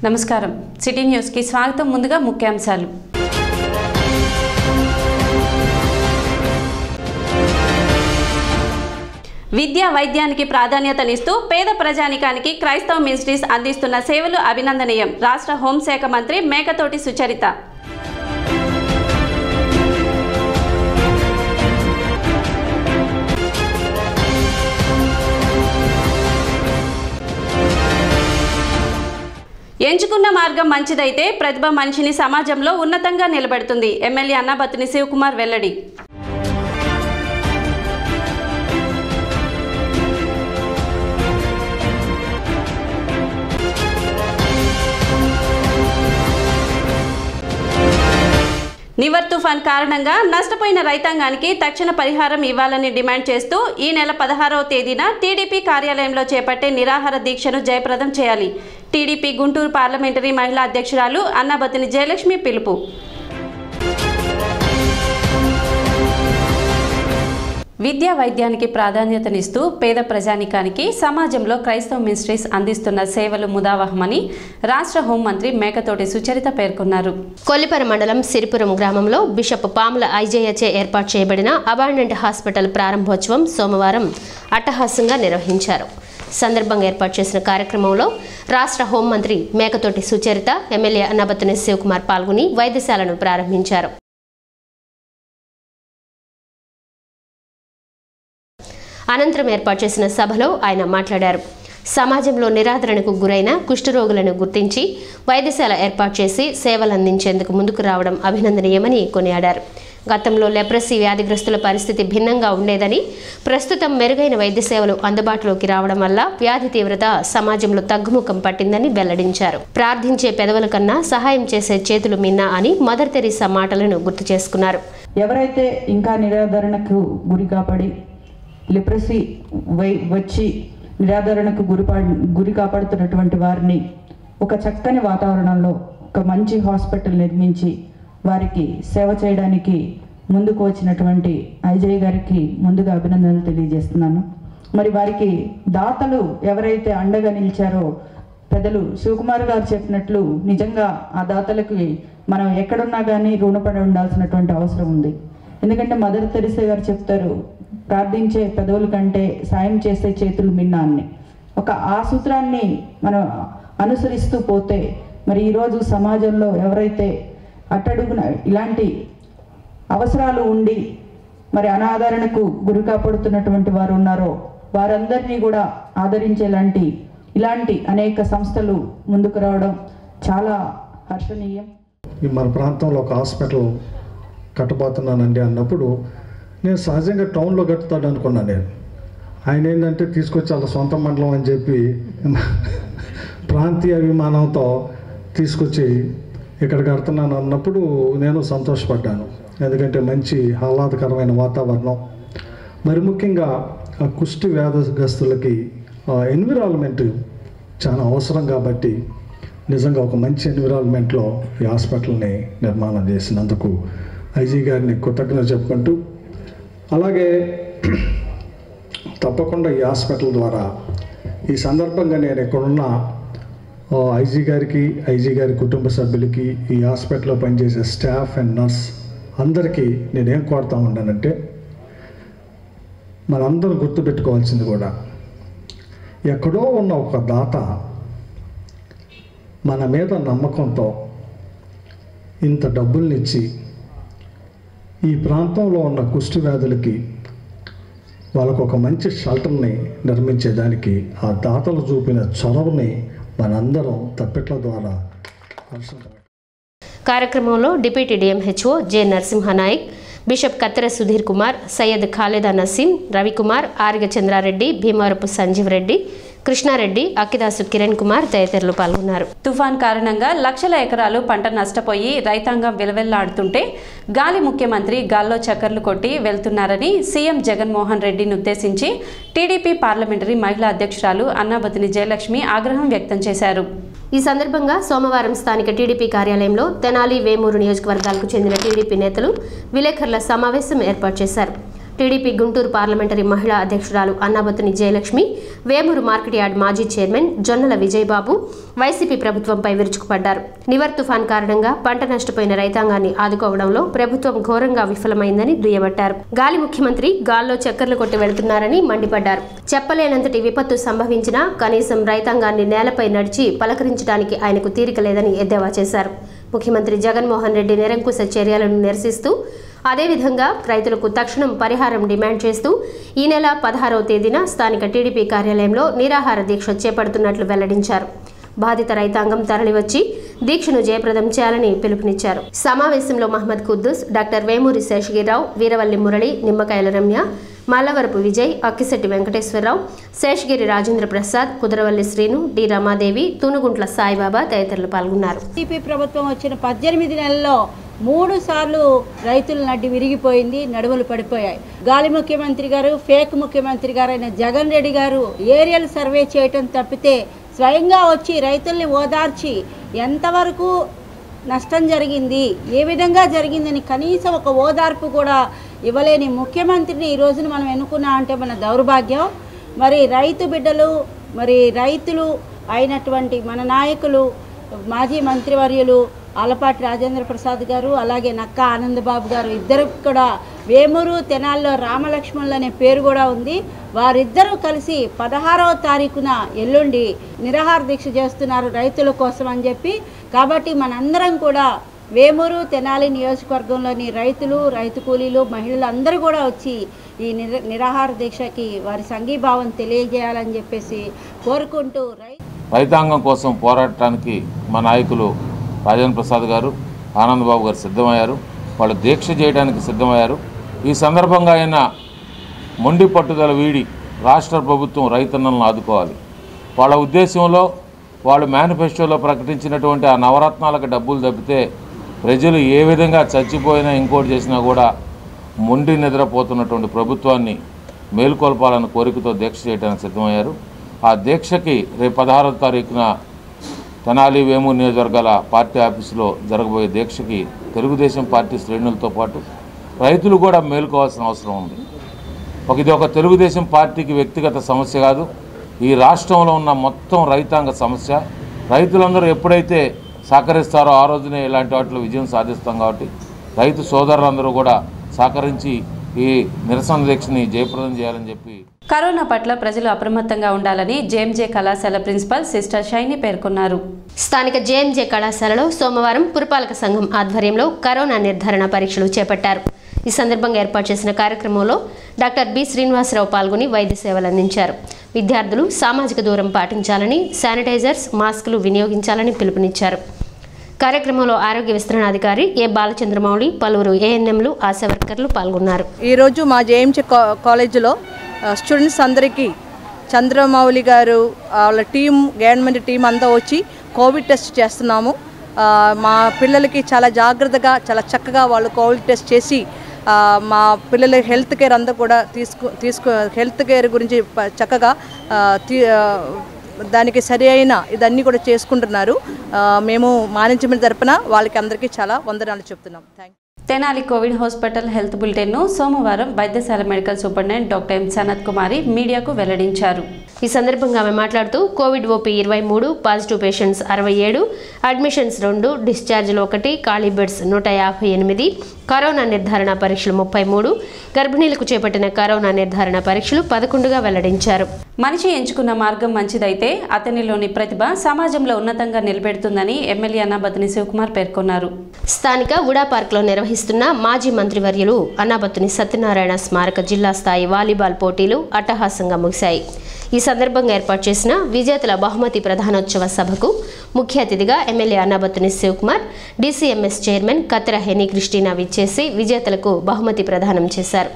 నమస్కారం సిటీ న్యూస్కి స్వాగతం ముందుగా ముఖ్యాంశాలు విద్యా వైద్యానికి ప్రాధాన్యతనిస్తూ పేద ప్రజానికానికి క్రైస్తవ మినిస్ట్రీస్ అందిస్తున్న సేవలు అభినందనీయం రాష్ట్ర హోంశాఖ మంత్రి మేకతోటి సుచరిత ఎంచుకున్న మార్గం మంచిదైతే ప్రతిభ మనిషిని సమాజంలో ఉన్నతంగా నిలబెడుతుంది ఎమ్మెల్యే అన్నాబత్తిని శివకుమార్ వెల్లడి నివర్ తుఫాన్ కారణంగా నష్టపోయిన రైతాంగానికి తక్షణ పరిహారం ఇవ్వాలని డిమాండ్ చేస్తూ ఈ నెల పదహారవ తేదీన టీడీపీ కార్యాలయంలో చేపట్టే నిరాహార దీక్షను జయప్రదం చేయాలి టీడీపీ గుంటూరు పార్లమెంటరీ మహిళా అధ్యక్షురాలు అన్నబతిని జయలక్ష్మి పిలుపు విద్యా వైద్యానికి ప్రాధాన్యతనిస్తూ పేద ప్రజానికానికి సమాజంలో క్రైస్తవ మినిస్ట్రీస్ అందిస్తున్న సేవలు ముదావహమని రాష్ట్ర హోంమంత్రి మేకతోటి సుచరిత పేర్కొన్నారు కొల్లిపర మండలం సిరిపురం గ్రామంలో బిషప్ పాముల ఐజేయచే ఏర్పాటు చేయబడిన అబాండెంట్ హాస్పిటల్ ప్రారంభోత్సవం సోమవారం అట్టహాసంగా నిర్వహించారు సందర్భంగా ఏర్పాటు చేసిన కార్యక్రమంలో రాష్ట్ర హోంమంత్రి మేకతోటి సుచరిత ఎమ్మెల్యే అన్నబత్తుని శివకుమార్ పాల్గొని వైద్యశాలను ప్రారంభించారు అనంతరం ఏర్పాటు చేసిన సభలో ఆయన మాట్లాడారు సమాజంలో నిరాదరణకు గురైన కుష్ఠరోగులను గుర్తించి వైద్యశాల ఏర్పాటు చేసి సేవలు అందించేందుకు ముందుకు రావడం అభినందనీయమని కొనియాడారు గతంలో లెప్రసీ వ్యాధిగ్రస్తుల పరిస్థితి భిన్నంగా ఉండేదని ప్రస్తుతం మెరుగైన వైద్య సేవలు అందుబాటులోకి రావడం వల్ల వ్యాధి తీవ్రత సమాజంలో తగ్గుముఖం పట్టిందని వెల్లడించారు ప్రార్థించే పెదవుల కన్నా సహాయం చేసే చేతులు మిన్నా అని మదర్ తెరీసా మాటలను గుర్తు చేసుకున్నారు ఎవరైతే ఇంకా నిరాదరణకు గురి కాపడి లిప్రసీ వై వచ్చి నిరాదరణకు గురిపా గురి కాపాడుతున్నటువంటి వారిని ఒక చక్కని వాతావరణంలో ఒక మంచి హాస్పిటల్ నిర్మించి వారికి సేవ చేయడానికి ముందుకు వచ్చినటువంటి ఐజయ్ గారికి ముందుగా అభినందనలు తెలియజేస్తున్నాను మరి వారికి దాతలు ఎవరైతే అండగా నిలిచారో పెద్దలు శివకుమార్ గారు చెప్పినట్లు నిజంగా ఆ దాతలకి మనం ఎక్కడున్నా కానీ రుణపడి ఉండాల్సినటువంటి అవసరం ఉంది ఎందుకంటే మదర్ తెరిసే గారు చెప్తారు ప్రార్థించే పెదవుల కంటే సాయం చేసే చేతులు మిన్నా అని ఒక ఆ సూత్రాన్ని మనం అనుసరిస్తూ పోతే మరి ఈరోజు సమాజంలో ఎవరైతే అట్టడుగున ఇలాంటి అవసరాలు ఉండి మరి అనాదరణకు గురి కాపాడుతున్నటువంటి వారు ఉన్నారో వారందరినీ కూడా ఆదరించేలాంటి ఇలాంటి అనేక సంస్థలు ముందుకు రావడం చాలా హర్షణీయం ఈ మన ప్రాంతంలో ఒక హాస్పిటల్ కట్టబోతున్నానండి అన్నప్పుడు నేను సహజంగా టౌన్లో కట్టుతాడు అనుకున్నాను నేను ఆయన ఏంటంటే తీసుకొచ్చి వాళ్ళ సొంత మండలం అని చెప్పి ప్రాంతీయ విమానంతో తీసుకొచ్చి ఇక్కడ కడుతున్నాను అన్నప్పుడు నేను సంతోషపడ్డాను ఎందుకంటే మంచి ఆహ్లాదకరమైన వాతావరణం మరి ముఖ్యంగా ఆ కుష్టి వ్యాధగ్రస్తులకి ఎన్విరాన్మెంట్ చాలా అవసరం కాబట్టి నిజంగా ఒక మంచి ఎన్విరాన్మెంట్లో ఈ హాస్పిటల్ని నిర్మాణం చేసినందుకు ఐజీ గారిని కృతజ్ఞత చెప్పుకుంటూ అలాగే తప్పకుండా ఈ హాస్పిటల్ ద్వారా ఈ సందర్భంగా నేను ఇక్కడున్న ఆ, ఐజీ గారికి ఐజీ గారి కుటుంబ సభ్యులకి ఈ హాస్పిటల్లో పనిచేసే స్టాఫ్ అండ్ నర్స్ అందరికీ నేనేం కోరుతా ఉన్నానంటే మనందరం గుర్తుపెట్టుకోవాల్సింది కూడా ఎక్కడో ఉన్న ఒక దాత మన మీద నమ్మకంతో ఇంత డబ్బుల్నిచ్చి ఈ ప్రాంతంలో ఉన్న కుష్టి వ్యాధులకి వాళ్ళకు ఒక మంచి షెల్టర్ని నిర్మించేదానికి ఆ దాతలు చూపిన చొరవని మనందరం తప్పెట్ల ద్వారా హర్షించాలి కార్యక్రమంలో deputy DMHO J Narasimhanayak bishop Kathera Sudheer Kumar Syed ఖాలేదా Naseem Ravikumar ఆరిగ Chandra Reddy Bhimavarapu Sanjeev Reddy Krishna Reddy అక్కిదాసు Kiran Kumar తదితరులు పాల్గొన్నారు తుఫాన్ కారణంగా లక్షల ఎకరాలు పంట నష్టపోయి రైతాంగం విలవెల్లాడుతుంటే గాలి ముఖ్యమంత్రి గాల్లో చక్కర్లు కొట్టి వెళ్తున్నారని సీఎం జగన్మోహన్ రెడ్డిని ఉద్దేశించి టీడీపీ పార్లమెంటరీ మహిళా అధ్యక్షురాలు అన్నాబతిని జయలక్ష్మి ఆగ్రహం వ్యక్తం చేశారు ఈ సందర్భంగా సోమవారం స్థానిక టీడీపీ కార్యాలయంలో తెనాలి వేమూరు నియోజకవర్గాలకు చెందిన టీడీపీ నేతలు విలేకరుల సమావేశం ఏర్పాటు చేశారు టీడీపీ గుంటూరు పార్లమెంటరీ మహిళా అధ్యక్షురాలు అన్నాబత్తుని జయలక్ష్మి వేమూరు మార్కెట్ యార్డ్ మాజీ చైర్మన్ జొన్నల విజయబాబు వైసీపీ ప్రభుత్వంపై విరుచుకుపడ్డారు నివర్ తుఫాన్ కారణంగా పంట నష్టపోయిన రైతాంగాన్ని ఆదుకోవడంలో ప్రభుత్వం ఘోరంగా విఫలమైందని దుయ్యబట్టారు గాలి ముఖ్యమంత్రి గాల్లో చక్కర్లు కొట్టి వెళుతున్నారని మండిపడ్డారు చెప్పలేనంతటి విపత్తు సంభవించినా కనీసం రైతాంగాన్ని నేలపై నడిచి పలకరించడానికి ఆయనకు తీరిక లేదని ఎద్దేవా చేశారు ముఖ్యమంత్రి జగన్మోహన్ రెడ్డి నిరంకుశ చర్యలను నిరసిస్తూ అదేవిధంగా రైతులకు తక్షణం పరిహారం డిమాండ్ చేస్తూ ఈ నెల పదహారవ తేదీన స్థానిక టీడీపీ కార్యాలయంలో నిరాహార దీక్ష చేపడుతున్నట్లు వెల్లడించారు బాధిత రైతాంగం తరలివచ్చి దీక్షను జయప్రదం చేయాలని పిలుపునిచ్చారు సమావేశంలో మహమ్మద్ కుద్దూస్ డాక్టర్ వేమూరి శేషగిరిరావు వీరవల్లి మురళి నిమ్మకాయల రమ్య మల్లవరపు విజయ్ అక్కిశెట్టి వెంకటేశ్వరరావు శేషగిరి రాజేంద్ర ప్రసాద్ కుదరవల్లి శ్రీను డి రమాదేవి తూనుగుంట్ల సాయిబాబా తదితరులు పాల్గొన్నారు టీపీ ప్రభుత్వం వచ్చిన పద్దెనిమిది నెలల్లో మూడు సార్లు రైతుల నడ్డి విరిగిపోయింది నడుములు పడిపోయాయి గాలి ముఖ్యమంత్రి గారు ఫేక్ ముఖ్యమంత్రి గారు అయిన జగన్ రెడ్డి గారు ఏరియల్ సర్వే చేయటం తప్పితే స్వయంగా వచ్చి రైతుల్ని ఓదార్చి ఎంతవరకు నష్టం జరిగింది ఏ విధంగా జరిగిందని కనీసం ఒక ఓదార్పు కూడా ఇవ్వలేని ముఖ్యమంత్రిని ఈ రోజున మనం ఎన్నుకున్నా అంటే మన దౌర్భాగ్యం మరి రైతు బిడ్డలు మరి రైతులు అయినటువంటి మన నాయకులు మాజీ మంత్రివర్యులు ఆలపాటి రాజేంద్ర ప్రసాద్ గారు అలాగే నక్క ఆనందబాబు గారు ఇద్దరు కూడా వేమూరు తెనాల్లో రామలక్ష్మణులు అనే పేరు కూడా ఉంది వారిద్దరూ కలిసి పదహారవ తారీఖున ఎల్లుండి నిరాహార దీక్ష చేస్తున్నారు రైతుల కోసం అని చెప్పి కాబట్టి మనందరం కూడా వేమూరు తెనాలి నియోజకవర్గంలోని రైతులు రైతు కూలీలు మహిళలు అందరూ కూడా వచ్చి ఈ నిర నిరాహార దీక్షకి వారి సంఘీభావం తెలియజేయాలని చెప్పేసి కోరుకుంటూ రై రైతాంగం కోసం పోరాడటానికి మా నాయకులు రాజేంద్ర ప్రసాద్ గారు ఆనందబాబు గారు సిద్ధమయ్యారు వాళ్ళు దీక్ష చేయడానికి సిద్ధమయ్యారు ఈ సందర్భంగా ఆయన మొండి పట్టుదల వీడి రాష్ట్ర ప్రభుత్వం రైతన్నలను ఆదుకోవాలి వాళ్ళ ఉద్దేశంలో వాళ్ళు మేనిఫెస్టోలో ప్రకటించినటువంటి ఆ నవరత్నాలకు డబ్బులు తప్పితే ప్రజలు ఏ విధంగా చచ్చిపోయినా ఇంకోటి చేసినా కూడా మొండి నిద్రపోతున్నటువంటి ప్రభుత్వాన్ని మేలుకొల్పాలన్న కోరికతో దీక్ష చేయడానికి సిద్ధమయ్యారు ఆ దీక్షకి రేపు పదహారవ తారీఖున తెనాలి వేమూరు నియోజకవర్గాల పార్టీ ఆఫీసులో జరగబోయే దీక్షకి తెలుగుదేశం పార్టీ శ్రేణులతో పాటు రైతులు కూడా మేలుకోవాల్సిన అవసరం ఉంది ఒక ఇది ఒక తెలుగుదేశం పార్టీకి వ్యక్తిగత సమస్య కాదు ఈ రాష్ట్రంలో ఉన్న మొత్తం రైతాంగ సమస్య రైతులందరూ ఎప్పుడైతే సహకరిస్తారో ఆ రోజునే ఇలాంటి వాటిలో విజయం సాధిస్తాం కాబట్టి రైతు సోదరులందరూ కూడా సహకరించి ఈ నిరసన దీక్షని జయప్రదం చేయాలని చెప్పి కరోనా పట్ల ప్రజలు అప్రమత్తంగా ఉండాలని జేఎంజే కళాశాల ప్రిన్సిపల్ సిస్టర్ షైని పేర్కొన్నారు స్థానిక జేఎంజే కళాశాలలో సోమవారం పురపాలక సంఘం ఆధ్వర్యంలో కరోనా నిర్ధారణ పరీక్షలు చేపట్టారు ఈ సందర్భంగా ఏర్పాటు చేసిన కార్యక్రమంలో డాక్టర్ బి శ్రీనివాసరావు పాల్గొని వైద్య సేవలు అందించారు విద్యార్థులు సామాజిక దూరం పాటించాలని శానిటైజర్స్ మాస్కులు వినియోగించాలని పిలుపునిచ్చారు కార్యక్రమంలో ఆరోగ్య విస్తరణాధికారి ఏ బాలచంద్రమౌళి పలువురు ఏఎన్ఎంలు ఆశా వర్కర్లు పాల్గొన్నారు ఈరోజు మా జేఎంసీ కా- కాలేజీలో ఆ, స్టూడెంట్స్ అందరికీ చంద్రమౌళి గారు వాళ్ళ టీం గవర్నమెంట్ టీం అంతా వచ్చి కోవిడ్ టెస్ట్ చేస్తున్నాము ఆ, మా పిల్లలకి చాలా జాగ్రత్తగా చాలా చక్కగా వాళ్ళు కోవిడ్ టెస్ట్ చేసి ఆ, మా పిల్లల హెల్త్ కేర్ అంతా కూడా తీసుకు తీసుకు హెల్త్ కేర్ గురించి ప- చక్కగా ఆ, తీ- ఆ, దానికి సరి అయిన ఇదన్నీ కూడా చేసుకుంటున్నారు ఆ, మేము మేనేజ్మెంట్ తరపున వాళ్ళకి అందరికీ చాలా వందనాలు చెప్తున్నాం thank Tenali covid hospital health బులెటిన్ను సోమవారం వైద్యశాల medical superintendent doctor M Sanath Kumari మీడియాకు వెల్లడించారు ఈ సందర్భంగా ఆమె మాట్లాడుతూ కోవిడ్ ఓపీ ఇరవై మూడు పాజిటివ్ పేషెంట్స్ అరవై ఏడు అడ్మిషన్స్ రెండు డిశ్చార్జ్లు ఒకటి ఖాళీ బెడ్స్ నూట యాభై ఎనిమిది కరోనా నిర్ధారణ పరీక్షలు ముప్పై మూడు గర్భిణీలకు చేపట్టిన కరోనా నిర్ధారణ పరీక్షలు పదకొండుగా వెల్లడించారు మనిషి ఎంచుకున్న మార్గం మంచిదైతే అతనిలోని ప్రతిభ సమాజంలో ఉన్నతంగా నిలబెడుతుందని ఎమ్మెల్యే అన్నాబతిని శివకుమార్ పేర్కొన్నారు స్థానిక ఉడా పార్క్లో నిర్వహిస్తున్న మాజీ మంత్రివర్యులు అన్నాబత్తుని సత్యనారాయణ స్మారక జిల్లా స్థాయి వాలీబాల్ పోటీలు అట్టహాసంగా ముగిశాయి ఈ సందర్భంగా ఏర్పాటు చేసిన విజేతల బహుమతి ప్రధానోత్సవ సభకు ముఖ్య అతిథిగా MLA Annabathuni Sivakumar DCMS chairman Kathera Henny Christina విచ్చేసి విజేతలకు బహుమతి ప్రదానం చేశారు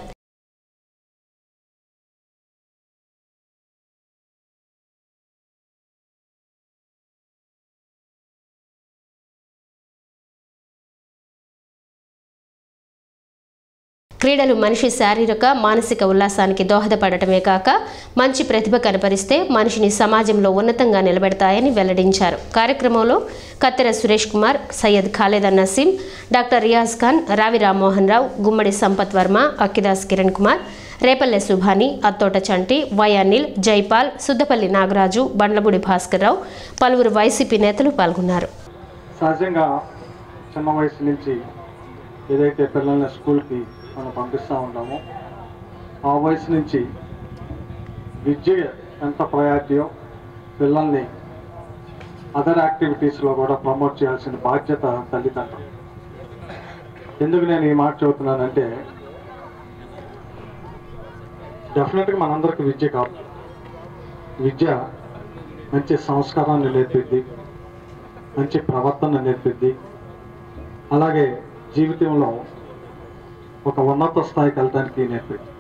క్రీడలు మనిషి శారీరక మానసిక ఉల్లాసానికి దోహదపడటమే కాక మంచి ప్రతిభ కనపరిస్తే మనిషిని సమాజంలో ఉన్నతంగా నిలబెడతాయని వెల్లడించారు కార్యక్రమంలో కత్తెర సురేష్ కుమార్ సయ్యద్ ఖాలేద్ నసీం డాక్టర్ రియాజ్ ఖాన్ రావి రామ్మోహన్ రావు గుమ్మడి సంపత్ వర్మ అక్కిదాస్ కిరణ్ కుమార్ రేపల్లె సుభాని అత్తోట చంటి వై అనిల్ జైపాల్ సుద్దపల్లి నాగరాజు బండ్లబూడి భాస్కర్రావు పలువురు వైసీపీ నేతలు పాల్గొన్నారు సహజంగా చిన్న వయసు నుంచి ఏదైతే పిల్లల్ని స్కూల్కి మనం పంపిస్తూ ఉంటామో ఆ వయసు నుంచి విద్య ఎంత ప్రయారిటీయో పిల్లల్ని అదర్ యాక్టివిటీస్లో కూడా ప్రమోట్ చేయాల్సిన బాధ్యత తల్లిదండ్రులు ఎందుకు నేను ఈ మాట చెబుతున్నానంటే డెఫినెట్గా మనందరికి విద్య కాదు విద్య మంచి సంస్కారాన్ని నేర్పిద్ది మంచి ప్రవర్తన నేర్పిద్ది అలాగే జీవితంలో ఒక ఉన్నత స్థాయికి వెళ్ళడానికి నేర్పిద్ది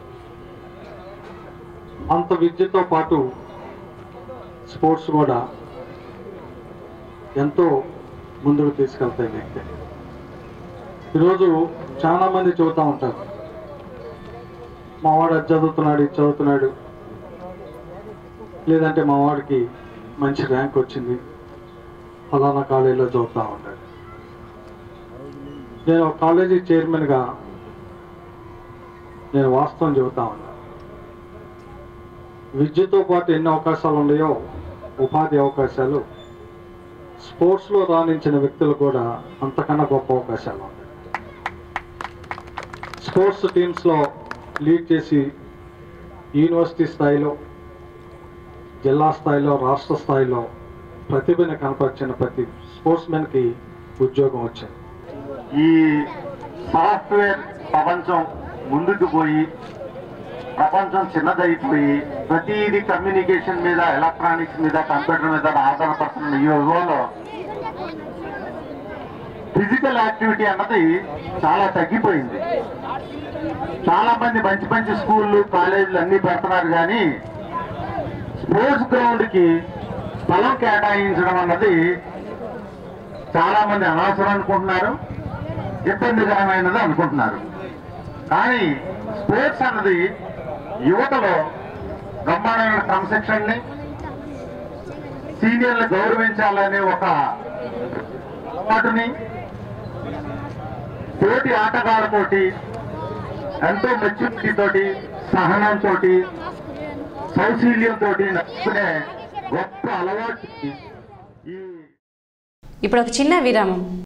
అంత విద్యతో పాటు స్పోర్ట్స్ కూడా ఎంతో ముందుకు తీసుకెళ్తాయి వ్యక్తి ఈరోజు చాలా మంది చెబుతూ ఉంటారు మా వాడు అది చదువుతున్నాడు ఇది చదువుతున్నాడు లేదంటే మా వాడికి మంచి ర్యాంక్ వచ్చింది ఫలానా కాలేజీలో చదువుతూ ఉంటాడు నేను ఒక కాలేజీ చైర్మన్గా నేను వాస్తవం చెబుతా ఉన్నా విద్యతో పాటు ఎన్ని అవకాశాలు ఉన్నాయో ఉపాధి అవకాశాలు స్పోర్ట్స్లో రాణించిన వ్యక్తులు కూడా అంతకన్నా గొప్ప అవకాశాలు ఉన్నాయి స్పోర్ట్స్ టీమ్స్లో లీడ్ చేసి యూనివర్సిటీ స్థాయిలో జిల్లా స్థాయిలో రాష్ట్ర స్థాయిలో ప్రతిభను కనపరిచిన ప్రతి స్పోర్ట్స్ మెన్కి ఉద్యోగం వచ్చింది ఈ సాఫ్ట్వేర్ ప్రపంచం ముందుకు పోయి ప్రపంచం చిన్నదైపోయి ప్రతిదీ కమ్యూనికేషన్ మీద ఎలక్ట్రానిక్స్ మీద కంప్యూటర్ మీద ఆధారపడుతున్న ఈ యుగంలో ఫిజికల్ యాక్టివిటీ అన్నది చాలా తగ్గిపోయింది చాలా మంది మంచి మంచి స్కూళ్ళు కాలేజీలు అన్ని పెడుతున్నారు కానీ స్పోర్ట్స్ గ్రౌండ్ కి స్థలం కేటాయించడం అన్నది చాలా మంది అనవసరం అనుకుంటున్నారు ఇబ్బందికరమైనది అనుకుంటున్నారు కానీ స్పోర్ట్స్ అన్నది యువతలో బ్రహ్మాండమైన క్రమశిక్షణని సీనియర్లు గౌరవించాలనే ఒక అలవాటుని తోటి ఆటగాళ్ళతోటి ఎంతో మెచ్యూరిటీ తోటి సహనంతో సౌశీల్యంతో నడుపుకునే గొప్ప అలవాటు ఈ ఇప్పుడు ఒక చిన్న విరామం